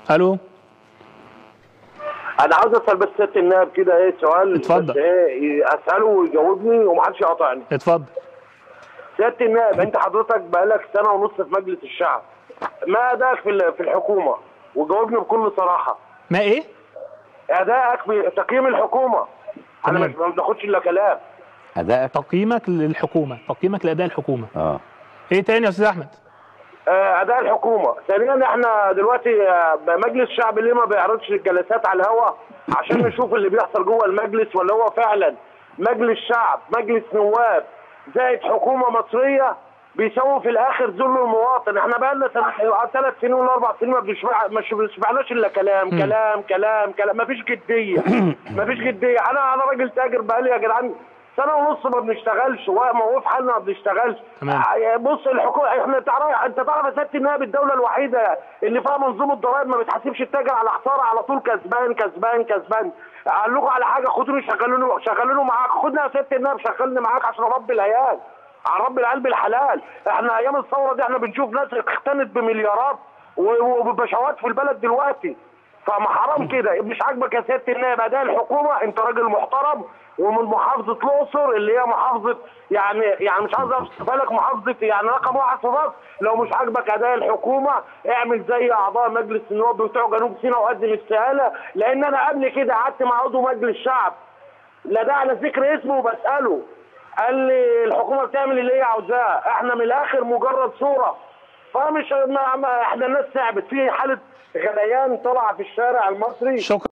الو انا عاوز اسال بس سياده النائب كده ايه سؤال اتفضل. بس ايه اساله ويجاوبني ومحدش يقاطعني اتفضل سياده النائب انت حضرتك بقالك سنه ونص في مجلس الشعب ما ادائك في ال- في الحكومه وجاوبني بكل صراحه ما ايه ادائك في تقييم الحكومه انا تمام. مش ما بناخدش الا كلام ادائك تقييمك للحكومه تقييمك لاداء الحكومه اه ايه تاني يا استاذ احمد آه، اداء الحكومه ثانيا احنا دلوقتي آه، مجلس الشعب ليه ما بيعرضش الجلسات على الهواء عشان نشوف اللي بيحصل جوه المجلس ولا هو فعلا مجلس شعب مجلس نواب زائد حكومه مصريه بيسووا في الاخر ذل المواطن احنا بقى لنا ثلاث سنين ولا اربع سنين ما بنشبع مش بنشبعناش الا كلام كلام كلام كلام ما فيش جديه ما فيش جديه انا انا راجل تاجر بقالي يا جدعان سنه ونص ما بنشتغلش وقف حالنا ما بنشتغلش تمام. آه، بص الحكومه احنا تعرف انت تعرف يا سياده النائب الدوله الوحيده اللي فيها منظومه ضرائب ما بتحاسبش التاجر على خساره على طول كسبان كسبان كسبان قال لكم على حاجه خدوني شغلوني شغلوني معاك خدنا يا سياده النائب شغلني معاك عشان اربي العيال عن رب العيال بالحلال احنا ايام الثوره دي احنا بنشوف ناس اختنت بمليارات و- وببشوات في البلد دلوقتي فما حرام كده مش عاجبك يا سياده النائب اداء الحكومه انت راجل محترم ومن محافظه الاقصر اللي هي محافظه يعني يعني مش عايز اوصفها لك محافظه يعني رقم واحد في مصر لو مش عاجبك اداء الحكومه اعمل زي اعضاء مجلس النواب بتوع جنوب سيناء وقدم استقاله لان انا قبل كده قعدت مع عضو مجلس شعب لا ده على ذكر اسمه وبساله قال لي الحكومه بتعمل اللي هي عاوزاه احنا من الاخر مجرد صوره فمش ما ما احنا الناس تعبت في حاله غليان طالعه في الشارع المصري شكرا